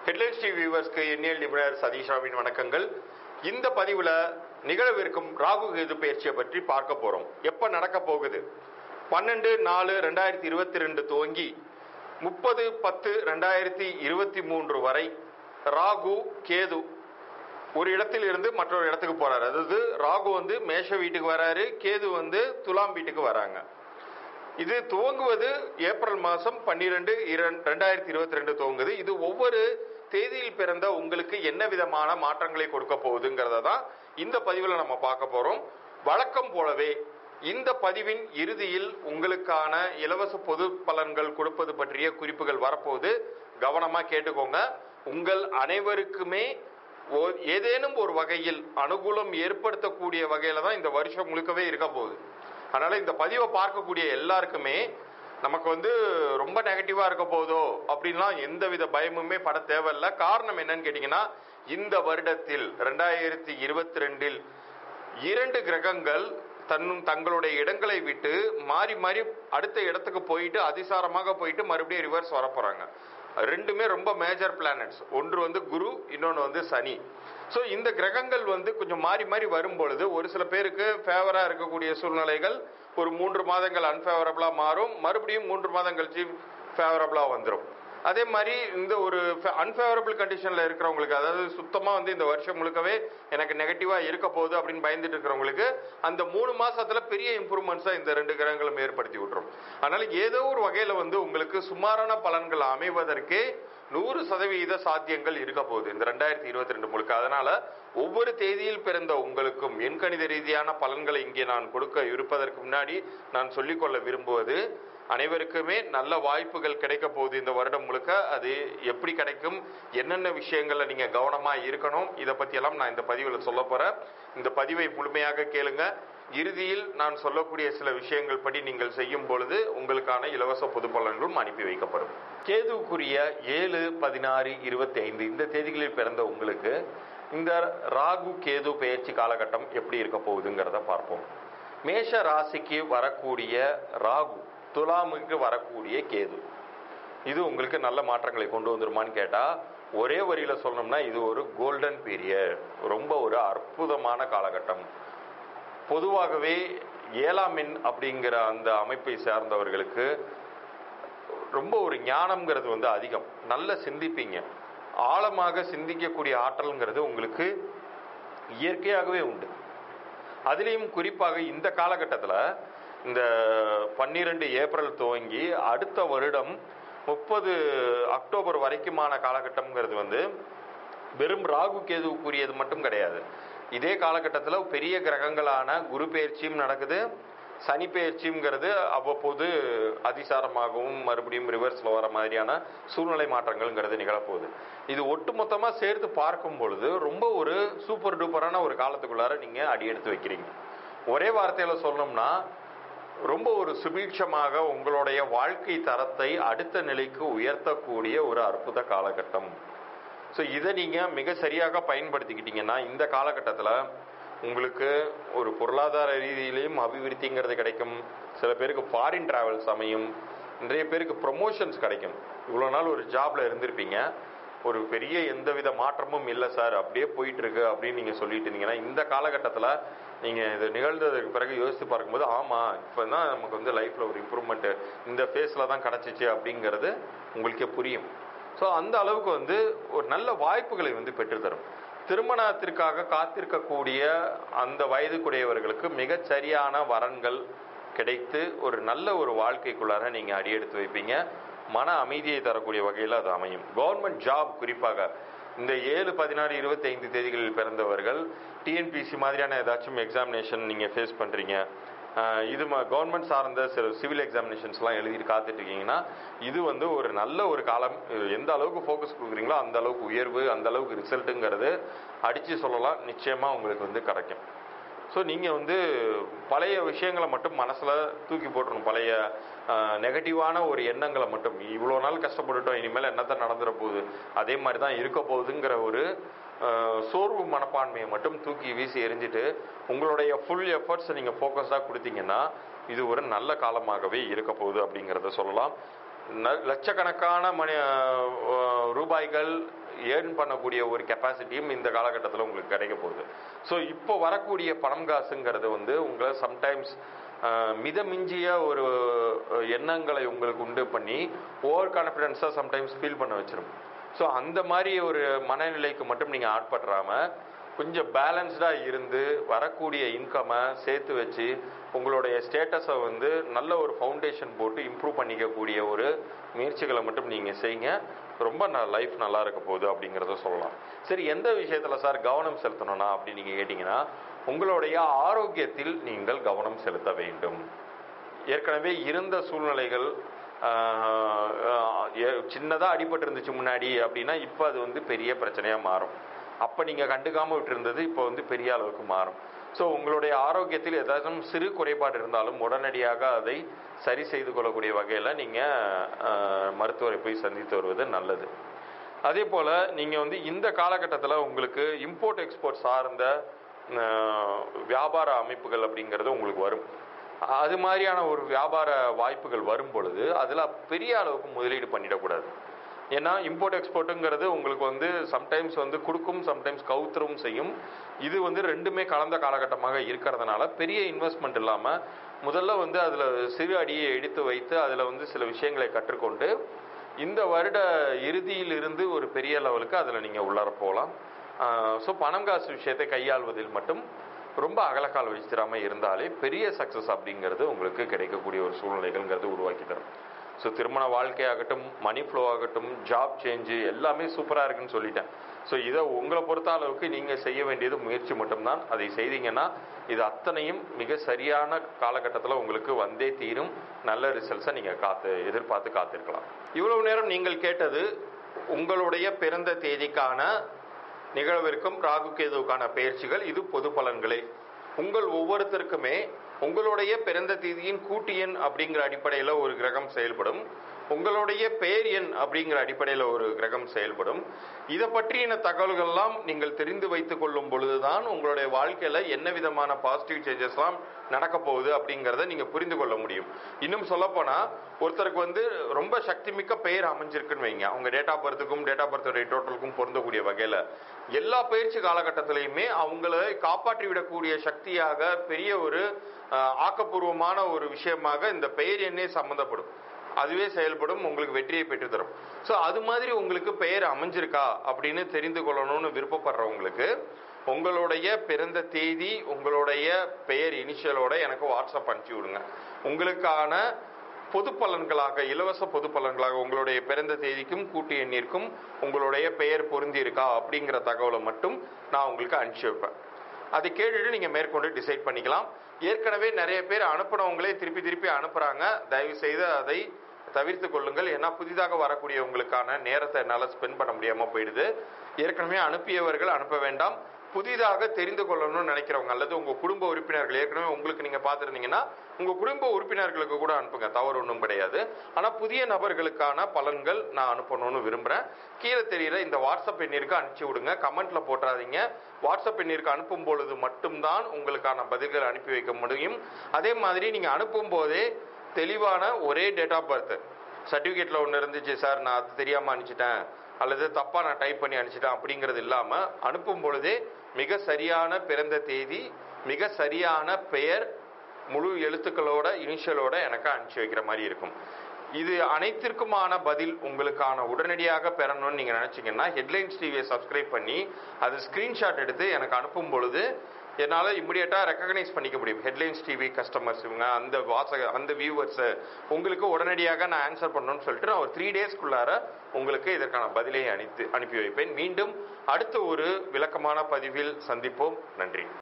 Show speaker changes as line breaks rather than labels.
headlines TV வியூவர்ஸ்க்கு எண்ணியல் நிபுணர் சதீஷாவின் வணக்கங்கள் இந்த பதிவுல நிகழவிருக்கும் ராகு கேது பயிற்சியை பற்றி பார்க்க போறோம் எப்ப நடக்க போகுது பன்னெண்டு நாலு ரெண்டாயிரத்தி இருபத்தி ரெண்டு துவங்கி முப்பது பத்து ரெண்டாயிரத்தி இருபத்தி மூன்று வரை ராகு கேது ஒரு இடத்தில் இருந்து மற்றொரு இடத்துக்கு போறாரு அதாவது ராகு வந்து மேஷ வீட்டுக்கு வராரு கேது வந்து துலாம் வீட்டுக்கு வராங்க இது துவங்குவது ஏப்ரல் மாதம் பன்னிரெண்டு ரெண்டாயிரத்தி இருபத்தி ரெண்டு துவங்குது இது ஒவ்வொரு தேதியில் பிறந்த உங்களுக்கு என்ன விதமான மாற்றங்களை கொடுக்க போகுதுங்கிறத தான் இந்த பதிவில் நம்ம பார்க்க போறோம் வழக்கம் போலவே இந்த பதிவின் இறுதியில் உங்களுக்கான இலவச பொது பலன்கள் கொடுப்பது பற்றிய குறிப்புகள் வரப்போகுது கவனமா கேட்டுக்கோங்க உங்கள் அனைவருக்குமே ஓ- ஏதேனும் ஒரு வகையில் அனுகூலம் ஏற்படுத்தக்கூடிய வகையில தான் இந்த வருஷம் முழுக்கவே இருக்க போகுது அதனால இந்த பதிவை பார்க்கக்கூடிய எல்லாருக்குமே நமக்கு வந்து ரொம்ப நெகட்டிவா இருக்க போதோ அப்படின்லாம் எந்தவித பயமுமே பட தேவையில்ல காரணம் என்னன்னு கேட்டீங்கன்னா இந்த வருடத்தில் ரெண்டாயிரத்தி இருபத்தி ரெண்டில் இரண்டு கிரகங்கள் தன்னும் தங்களுடைய இடங்களை விட்டு மாறி மாறி அடுத்த இடத்துக்கு போயிட்டு அதிசாரமாக போயிட்டு மறுபடியும் ரிவர்ஸ் வர போறாங்க ரெண்டுமே ரொம்ப மேஜர் பிளானட்ஸ் ஒன்று வந்து குரு இன்னொன்று வந்து சனி ஸோ இந்த கிரகங்கள் வந்து கொஞ்சம் மாறி மாறி வரும் பொழுது ஒரு சில பேருக்கு ஃபேவராக இருக்கக்கூடிய சூழ்நிலைகள் ஒரு மூன்று மாதங்கள் அன்ஃபேவரபிளாக மாறும் மறுபடியும் மூன்று மாதம் கழிச்சு ஃபேவரபிளாக வந்துடும் அதே மாதிரி இந்த ஒரு அன்ஃபேவரபிள் கண்டிஷனில் இருக்கிறவங்களுக்கு அதாவது சுத்தமாக வந்து இந்த வருஷம் முழுக்கவே எனக்கு நெகட்டிவாக இருக்க போகுது அப்படின்னு பயந்துட்டு இருக்கிறவங்களுக்கு அந்த மூணு மாசத்துல பெரிய இம்ப்ரூவ்மெண்ட்ஸை இந்த ரெண்டு கிரகங்களும் ஏற்படுத்தி விட்டுரும் அதனால ஏதோ ஒரு வகையில் வந்து உங்களுக்கு சுமாரான பலன்கள் அமைவதற்கே நூறு சதவீத சாத்தியங்கள் இருக்க போகுது இந்த ரெண்டாயிரத்தி இருபத்தி ரெண்டு முழுக்க அதனால ஒவ்வொரு தேதியில் பிறந்த உங்களுக்கும் எண்கணித ரீதியான பலன்களை இங்கே நான் கொடுக்க இருப்பதற்கு முன்னாடி நான் சொல்லிக்கொள்ள விரும்புவது அனைவருக்குமே நல்ல வாய்ப்புகள் கிடைக்க போகுது இந்த வருடம் முழுக்க அது எப்படி கிடைக்கும் என்னென்ன விஷயங்கள்ல நீங்க கவனமா இருக்கணும் இதை பத்தி எல்லாம் நான் இந்த பதிவில் சொல்ல போறேன் இந்த பதிவை முழுமையாக கேளுங்க இறுதியில் நான் சொல்லக்கூடிய சில விஷயங்கள் படி நீங்கள் செய்யும் பொழுது உங்களுக்கான இலவச பொது பலன்களும் அனுப்பி வைக்கப்படும் கேதுக்குரிய ஏழு பதினாறு இருபத்தி ஐந்து இந்த தேதிகளில் பிறந்த உங்களுக்கு இந்த ராகு கேது பெயர்ச்சி காலகட்டம் எப்படி இருக்க போகுதுங்கிறத பார்ப்போம் மேஷ ராசிக்கு வரக்கூடிய ராகு துலாமுக்கு வரக்கூடிய கேது இது உங்களுக்கு நல்ல மாற்றங்களை கொண்டு வந்துருமான்னு கேட்டா ஒரே வரியில சொல்லணும்னா இது ஒரு கோல்டன் பீரியட் ரொம்ப ஒரு அற்புதமான காலகட்டம் பொதுவாகவே ஏழாம் எண் அப்படிங்கிற அந்த அமைப்பை சார்ந்தவர்களுக்கு ரொம்ப ஒரு ஞானம்ங்கிறது வந்து அதிகம் நல்ல சிந்திப்பீங்க ஆழமாக சிந்திக்கக்கூடிய ஆற்றல்ங்கிறது உங்களுக்கு இயற்கையாகவே உண்டு அதுலேயும் குறிப்பாக இந்த காலகட்டத்தில் இந்த பன்னிரெண்டு ஏப்ரல் துவங்கி அடுத்த வருடம் முப்பது அக்டோபர் வரைக்குமான காலகட்டம்ங்கிறது வந்து வெறும் ராகு கேதுவுக்குரியது மட்டும் கிடையாது இதே காலகட்டத்தில் பெரிய கிரகங்களான குரு பெயர்ச்சியும் நடக்குது சனி பெயர்ச்சிங்கிறது அவ்வப்போது அதிசாரமாகவும் மறுபடியும் ரிவர்ஸில் வர மாதிரியான சூழ்நிலை மாற்றங்கள்ங்கிறது நிகழப்போகுது இது ஒட்டுமொத்தமாக சேர்த்து பார்க்கும் பொழுது ரொம்ப ஒரு சூப்பர் டூப்பரான ஒரு காலத்துக்குள்ளார நீங்கள் அடி எடுத்து வைக்கிறீங்க ஒரே வார்த்தையில் சொல்லணும்னா ரொம்ப ஒரு சுபீட்சமாக உங்களுடைய வாழ்க்கை தரத்தை அடுத்த நிலைக்கு உயர்த்தக்கூடிய ஒரு அற்புத காலகட்டம் ஸோ இதை நீங்கள் மிக சரியாக பயன்படுத்திக்கிட்டீங்கன்னா இந்த காலகட்டத்தில் உங்களுக்கு ஒரு பொருளாதார ரீதியிலையும் அபிவிருத்திங்கிறது கிடைக்கும் சில பேருக்கு ஃபாரின் டிராவல்ஸ் அமையும் நிறைய பேருக்கு ப்ரொமோஷன்ஸ் கிடைக்கும் இவ்வளோ நாள் ஒரு ஜாப்ல இருந்திருப்பீங்க ஒரு பெரிய எந்தவித மாற்றமும் இல்லை சார் அப்படியே போயிட்டு இருக்கு அப்படின்னு நீங்கள் சொல்லிட்டு இருந்தீங்கன்னா இந்த காலகட்டத்தில் நீங்கள் இது நிகழ்ந்ததுக்கு பிறகு யோசித்து பார்க்கும்போது ஆமாம் இப்போ தான் நமக்கு வந்து லைஃப்பில் ஒரு இம்ப்ரூவ்மெண்ட்டு இந்த ஃபேஸில் தான் கிடச்சிச்சு அப்படிங்கிறது உங்களுக்கே புரியும் ஸோ அந்த அளவுக்கு வந்து ஒரு நல்ல வாய்ப்புகளை வந்து பெற்றுத்தரும் திருமணத்திற்காக காத்திருக்கக்கூடிய அந்த வயதுக்குடையவர்களுக்கு மிகச் சரியான வரன்கள் கிடைத்து ஒரு நல்ல ஒரு வாழ்க்கைக்குள்ளார நீங்கள் அடியெடுத்து வைப்பீங்க மன அமைதியை தரக்கூடிய வகையில் அது அமையும் கவர்மெண்ட் ஜாப் குறிப்பாக இந்த ஏழு பதினாறு இருபத்தி ஐந்து தேதிகளில் பிறந்தவர்கள் டிஎன்பிசி மாதிரியான ஏதாச்சும் எக்ஸாமினேஷன் நீங்கள் ஃபேஸ் பண்ணுறீங்க ஆஹ் இது கவர்மெண்ட் சார்ந்த சில சிவில் எக்ஸாமினேஷன்ஸ்லாம் எழுதிட்டு காத்துட்டு இருக்கீங்கன்னா இது வந்து ஒரு நல்ல ஒரு காலம் இது எந்த அளவுக்கு ஃபோக்கஸ் கொடுக்குறீங்களோ அந்த அளவுக்கு உயர்வு அந்த அளவுக்கு ரிசல்ட்டுங்கிறது அடித்து சொல்லலாம் நிச்சயமாக உங்களுக்கு வந்து கிடைக்கும் ஸோ நீங்கள் வந்து பழைய விஷயங்களை மட்டும் மனசில் தூக்கி போட்டுருணும் பழைய நெகட்டிவான ஒரு எண்ணங்களை மட்டும் இவ்வளோ நாள் கஷ்டப்பட்டுட்டோம் இனிமேல் என்னத்தான் நடந்துட போகுது அதே மாதிரி தான் இருக்க போகுதுங்கிற ஒரு அஹ், சோர்வு மனப்பான்மையை மட்டும் தூக்கி வீசி எரிஞ்சிட்டு உங்களுடைய ஃபுல் எஃபர்ட்ஸை நீங்கள் ஃபோக்கஸாக கொடுத்தீங்கன்னா இது ஒரு நல்ல காலமாகவே இருக்க போகுது அப்படிங்கிறத சொல்லலாம் ந- லட்சக்கணக்கான மணி அஹ், ரூபாய்கள் ஏர்ன் பண்ணக்கூடிய ஒரு கெப்பாசிட்டியும் இந்த காலகட்டத்தில் உங்களுக்கு கிடைக்க போகுது ஸோ இப்போ வரக்கூடிய பணம் காசுங்கிறது வந்து உங்களை சம்டைம்ஸ் மிதமிஞ்சிய ஒரு அஹ், எண்ணங்களை உங்களுக்கு உண்டு பண்ணி ஓவர் கான்ஃபிடென்ஸாக சம்டைம்ஸ் ஃபீல் பண்ண வச்சிரும் ஸோ அந்த மாதிரி ஒரு மனநிலைக்கு மட்டும் நீங்கள் ஆட்பட்டுறாம கொஞ்சம் பேலன்ஸ்டாக இருந்து வரக்கூடிய இன்கமை சேர்த்து வச்சு உங்களுடைய ஸ்டேட்டஸை வந்து நல்ல ஒரு ஃபவுண்டேஷன் போட்டு இம்ப்ரூவ் பண்ணிக்கக்கூடிய ஒரு முயற்சிகளை மட்டும் நீங்கள் செய்யுங்க ரொம்ப ந லைஃப் நல்லா இருக்க போகுது அப்படிங்கிறத சொல்லலாம் சரி எந்த விஷயத்தில் சார் கவனம் செலுத்தணும்னா அப்படின்னு நீங்கள் கேட்டிங்கன்னா உங்களுடைய ஆரோக்கியத்தில் நீங்கள் கவனம் செலுத்த வேண்டும் ஏற்கனவே இருந்த சூழ்நிலைகள் சின்னதாக அடிபட்டு இருந்துச்சு முன்னாடி அப்படின்னா இப்போ அது வந்து பெரிய பிரச்சனையாக மாறும் அப்போ நீங்கள் கண்டுக்காமல் விட்டுருந்தது இப்போ வந்து பெரிய அளவுக்கு மாறும் ஸோ உங்களுடைய ஆரோக்கியத்தில் ஏதாச்சும் சிறு குறைபாடு இருந்தாலும் உடனடியாக அதை சரி செய்து கொள்ளக்கூடிய வகையில் நீங்கள் மருத்துவரை போய் சந்தித்து வருவது நல்லது அதே போல் நீங்கள் வந்து இந்த காலகட்டத்தில் உங்களுக்கு இம்போர்ட் எக்ஸ்போர்ட் சார்ந்த அஹ், வியாபார அமைப்புகள் அப்படிங்கிறது உங்களுக்கு வரும் அது மாதிரியான ஒரு வியாபார வாய்ப்புகள் வரும் பொழுது அதில் பெரிய அளவுக்கு முதலீடு பண்ணிடக்கூடாது ஏன்னா இம்போர்ட் எக்ஸ்போர்ட்டுங்கிறது உங்களுக்கு வந்து சம்டைம்ஸ் வந்து கொடுக்கும் சம்டைம்ஸ் கவுத்தரும் செய்யும் இது வந்து ரெண்டுமே கலந்த காலகட்டமாக இருக்கிறதுனால பெரிய இன்வெஸ்ட்மெண்ட் இல்லாமல் முதல்ல வந்து அதில் சிறு அடியை எடுத்து வைத்து அதில் வந்து சில விஷயங்களை கற்றுக்கொண்டு இந்த வருட இறுதியில் இருந்து ஒரு பெரிய லெவலுக்கு அதில் நீங்கள் உள்ளார போகலாம் ஸோ பணம் காசு விஷயத்தை கையாள்வதில் மட்டும் ரொம்ப அகலக்கால் வச்சிடாம இருந்தாலே பெரிய சக்ஸஸ் அப்படிங்கிறது உங்களுக்கு கிடைக்கக்கூடிய ஒரு சூழ்நிலைகள்ங்கிறது உருவாக்கி தரும் ஸோ திருமண வாழ்க்கையாகட்டும் மணி ஃப்ளோ ஆகட்டும் ஜாப் சேஞ்சு எல்லாமே சூப்பராக இருக்குன்னு சொல்லிட்டேன் ஸோ இதை உங்களை பொறுத்த அளவுக்கு நீங்கள் செய்ய வேண்டியது முயற்சி மட்டும்தான் அதை செய்தீங்கன்னா இது அத்தனையும் மிக சரியான காலகட்டத்தில் உங்களுக்கு வந்தே தீரும் நல்ல ரிசல்ட்ஸை நீங்கள் காத்து எதிர்பார்த்து காத்திருக்கலாம் இவ்வளவு நேரம் நீங்கள் கேட்டது உங்களுடைய பிறந்த தேதிக்கான நிகழவிருக்கும் ராகு கேதுவுக்கான பயிற்சிகள் இது பொது பலன்களே உங்கள் ஒவ்வொருத்தருக்குமே உங்களுடைய பிறந்த தேதியின் கூட்டு எண் அப்படிங்கிற அடிப்படையில் ஒரு கிரகம் செயல்படும் உங்களுடைய பெயர் எண் அப்படிங்கிற அடிப்படையில் ஒரு கிரகம் செயல்படும் இதை பற்றின தகவல்கள்லாம் நீங்கள் தெரிந்து வைத்துக் கொள்ளும் பொழுதுதான் உங்களுடைய வாழ்க்கையில என்ன விதமான பாசிட்டிவ் சேஞ்சஸ்லாம் நடக்க போகுது அப்படிங்கிறத நீங்க புரிந்து கொள்ள முடியும் இன்னும் சொல்லப்போனா ஒருத்தருக்கு வந்து ரொம்ப சக்தி மிக்க பெயர் அமைஞ்சிருக்குன்னு வைங்க அவங்க டேட் ஆஃப் பர்த்துக்கும் டேட் ஆஃப் பர்த்துடைய டோட்டலுக்கும் பொருந்தக்கூடிய வகையில எல்லா பயிற்சி காலகட்டத்திலையுமே அவங்களை காப்பாற்றி விடக்கூடிய சக்தியாக பெரிய ஒரு அஹ், ஆக்கப்பூர்வமான ஒரு விஷயமாக இந்த பெயர் எண்ணே சம்மந்தப்படும் அதுவே செயல்படும் உங்களுக்கு வெற்றியை பெற்று தரும் ஸோ அது மாதிரி உங்களுக்கு பெயர் அமைஞ்சிருக்கா அப்படின்னு தெரிந்து கொள்ளணும்னு விருப்பப்படுறவங்களுக்கு உங்களுடைய பிறந்த தேதி உங்களுடைய பெயர் இனிஷியலோட எனக்கு வாட்ஸ்அப் அனுப்பிச்சி விடுங்க உங்களுக்கான பொது பலன்களாக இலவச பொது பலன்களாக உங்களுடைய பிறந்த தேதிக்கும் கூட்டு எண்ணிற்கும் உங்களுடைய பெயர் பொருந்தி இருக்கா அப்படிங்கிற தகவலை மட்டும் நான் உங்களுக்கு அனுப்பிச்சி வைப்பேன் அதை கேட்டுட்டு நீங்க மேற்கொண்டு டிசைட் பண்ணிக்கலாம் ஏற்கனவே நிறைய பேர் அனுப்புனவங்களே திருப்பி திருப்பி அனுப்புறாங்க தயவு செய்து அதை தவிர்த்து கொள்ளுங்கள் ஏன்னா புதிதாக வரக்கூடியவங்களுக்கான நேரத்தை என்னால் ஸ்பெண்ட் பண்ண முடியாம போயிடுது ஏற்கனவே அனுப்பியவர்கள் அனுப்ப வேண்டாம் புதிதாக தெரிந்து கொள்ளணும்னு நினைக்கிறவங்க அல்லது உங்க குடும்ப உறுப்பினர்கள் ஏற்கனவே உங்களுக்கு நீங்க பார்த்துருந்தீங்கன்னா உங்க குடும்ப உறுப்பினர்களுக்கு கூட அனுப்புங்க தவறு ஒன்றும் கிடையாது ஆனா புதிய நபர்களுக்கான பலன்கள் நான் அனுப்பணும்னு விரும்புறேன் கீழே தெரியுற இந்த வாட்ஸ்அப் எண்ணிற்கு அனுப்பிச்சு விடுங்க கமெண்ட்ல போட்டுறாதீங்க வாட்ஸ்அப் எண்ணிற்கு அனுப்பும் பொழுது மட்டும்தான் உங்களுக்கான பதில்கள் அனுப்பி வைக்க முடியும் அதே மாதிரி நீங்க அனுப்பும் போதே தெளிவான ஒரே டேட் ஆஃப் பர்த் சர்டிஃபிகேட்ல ஒன்று இருந்துச்சு சார் நான் அது தெரியாம அனுப்பிச்சிட்டேன் அல்லது தப்பா நான் டைப் பண்ணி அனுப்பிச்சிட்டேன் அப்படிங்கிறது இல்லாம அனுப்பும் பொழுதே மிக சரியான பிறந்த தேதி மிக சரியான பெயர் முழு எழுத்துக்களோட இனிஷியலோட எனக்கு அனுப்பிச்சு வைக்கிற மாதிரி இருக்கும் இது அனைத்திற்குமான பதில் உங்களுக்கான உடனடியாக பெறணும்னு நீங்க நினைச்சீங்கன்னா ஹெட்லைன்ஸ் டிவியை சப்ஸ்கிரைப் பண்ணி அது ஸ்கிரீன்ஷாட் எடுத்து எனக்கு அனுப்பும் பொழுது என்னால் இமிடியேட்டாக ரெக்கக்னைஸ் பண்ணிக்க முடியும் ஹெட்லைன்ஸ் டிவி கஸ்டமர்ஸ் இவங்க அந்த வாசக அந்த வியூவர்ஸை உங்களுக்கு உடனடியாக நான் ஆன்சர் பண்ணணும்னு சொல்லிட்டு நான் ஒரு த்ரீ டேஸ்க்குள்ளார உங்களுக்கு இதற்கான பதிலை அனுப்பி அனுப்பி வைப்பேன் மீண்டும் அடுத்த ஒரு விளக்கமான பதிவில் சந்திப்போம் நன்றி